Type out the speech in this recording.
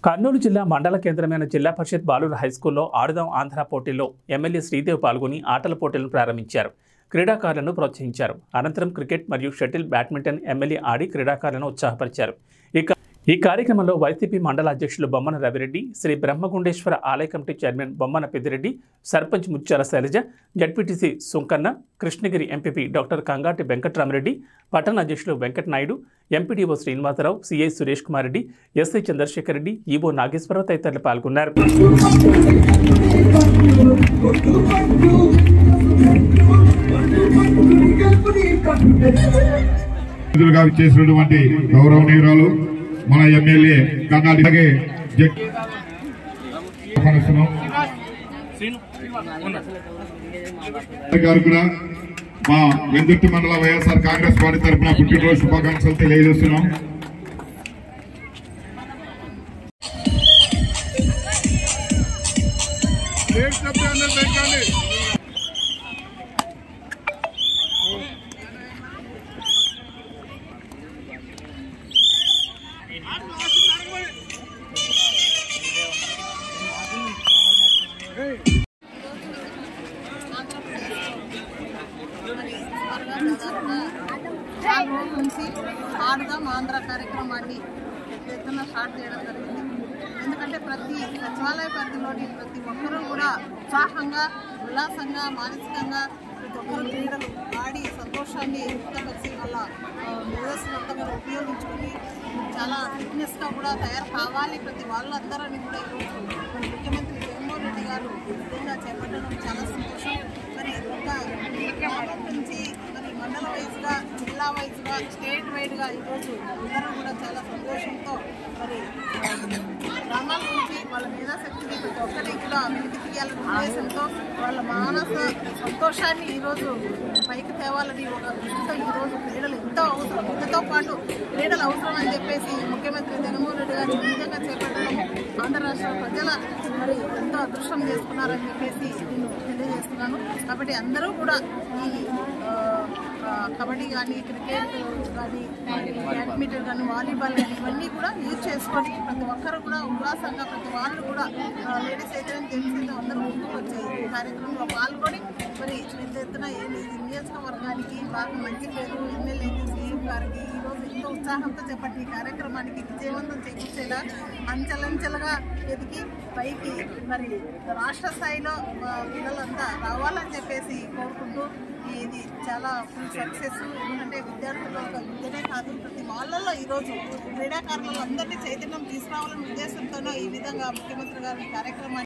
కర్నూలు జిల్లా మండల కేంద్రమైన జిల్లా పరిషత్ బాలుర హైస్కూల్లో ఆడుదాం ఆంధ్ర పోటీల్లో ఎమ్మెల్యే శ్రీదేవ్ పాల్గొని ఆటల పోటీలను ప్రారంభించారు క్రీడాకారులను ప్రోత్సహించారు అనంతరం క్రికెట్ మరియు షటిల్ బ్యాడ్మింటన్ ఎమ్మెల్యే ఆడి క్రీడాకారులను ఉత్సాహపరిచారు ఇక ఈ కార్యక్రమంలో వైసీపీ మండల అధ్యక్షులు బొమ్మన రవిరెడ్డి శ్రీ బ్రహ్మగుండేశ్వర ఆలయ committee chairman Bommana Peddireddy sarpanch Mutyala Sailaja ZPTC Sunkanna Krishnagiri MPP doctor Kangati Venkatramireddy పట్టణ అధ్యక్షులు Venkata Naidu MPDO Srinivasarao CI Suresh Kumar Reddy SI Chandrashekar Reddy EO Nageswararao తదితరులు పాల్గొన్నారు గా చేసినటువంటి గౌరవనీయురాలు మన ఎమ్మెల్యే కన్నాడి అలాగే జడ్ ఆహ్వానిస్తున్నాం. గారు కూడా మా వెందుర్తి మండల వైఎస్ఆర్ కాంగ్రెస్ పార్టీ తరఫున పుట్టినరోజు శుభాకాంక్షలు తెలియజేస్తున్నాం చాలా రోజుల నుంచి ఆడుదాం ఆంధ్ర కార్యక్రమాన్ని ఎత్తున స్టార్ట్ చేయడం జరిగింది ఎందుకంటే ప్రతి సచివాలయ పరిధిలోని ప్రతి ఒక్కరూ కూడా ఉత్సాహంగా ఉల్లాసంగా మానసికంగా ప్రతి ఒక్కరు క్రీడలు ఆడి సంతోషాన్ని వ్యక్తపరిచి వాళ్ళ ఆ, మేధస్సునంతా కూడా ఉపయోగించుకుని చాలా ఫిట్నెస్గా కూడా తయారు కావాలి ప్రతి వాళ్ళందరూ కూడా ఈరోజు మన ముఖ్యమంత్రి జగన్మోహన్ రెడ్డి గారు విధంగా చేపట్టడం చాలా సంతోషం మరి ఒక గ్రామం నుంచి మరి మండల వైజ్గా జిల్లా వైజ్గా స్టేట్ వైడ్గా ఈరోజు అందరూ కూడా చాలా సంతోషంతో మరి గ్రామాల నుంచి వాళ్ళ మేధాశక్తిని ప్రతి ఒక్కరికి కూడా వెలికి తీయాలనే ఉద్దేశంతో వాళ్ళ మానస సంతోషాన్ని ఈరోజు పైకి తేవాలని ఒక దృష్టితో ఈరోజు క్రీడలు ఎంతో అవసరం విద్యతో పాటు క్రీడలు అవసరం అని చెప్పేసి ముఖ్యమంత్రి జగన్మోహన్ రెడ్డి గారు ఈ విధంగా చేపట్టడం ఆంధ్ర రాష్ట్ర ప్రజల మరి ఎంతో అదృష్టం చేసుకున్నారని చెప్పేసి నేను తెలియజేస్తున్నాను కాబట్టి అందరూ కూడా ఈ ఆ, ఆ, కబడ్డీ కానీ క్రికెట్ కానీ బ్యాడ్మింటన్ కానీ వాలీబాల్ కానీ ఇవన్నీ కూడా యూజ్ చేసుకొని ప్రతి ఒక్కరు కూడా ఉల్లాసంగా ప్రతి వాళ్ళు కూడా లేడీస్ అయితే జెంట్స్ అయితే అందరూ ముందుకు వచ్చి ఈ కార్యక్రమంలో పాల్గొని మరి పెద్ద ఎత్తున ఏ నియోజకవర్గానికి బాగా మంచి పేరు ఎమ్మెల్యే సీఎం గారికి ఈరోజు ఎంతో ఉత్సాహంతో చేపట్టి ఈ కార్యక్రమానికి విజయవంతం చేకూర్చేలా అంచెలంచెలుగా ఎదిగి పైకి మరి రాష్ట్ర స్థాయిలో మా పిల్లలంతా రావాలని చెప్పేసి కోరుకుంటూ ఇది చాలా ఫుల్ సక్సెస్ ఎందుకంటే విద్యార్థులు ఒక విద్యనే కాదు ప్రతి వాళ్ళల్లో ఈరోజు క్రీడాకారులలో అందరినీ చైతన్యం తీసుకురావాలనే ఉద్దేశంతోనే ఈ విధంగా ముఖ్యమంత్రి గారు ఈ కార్యక్రమాన్ని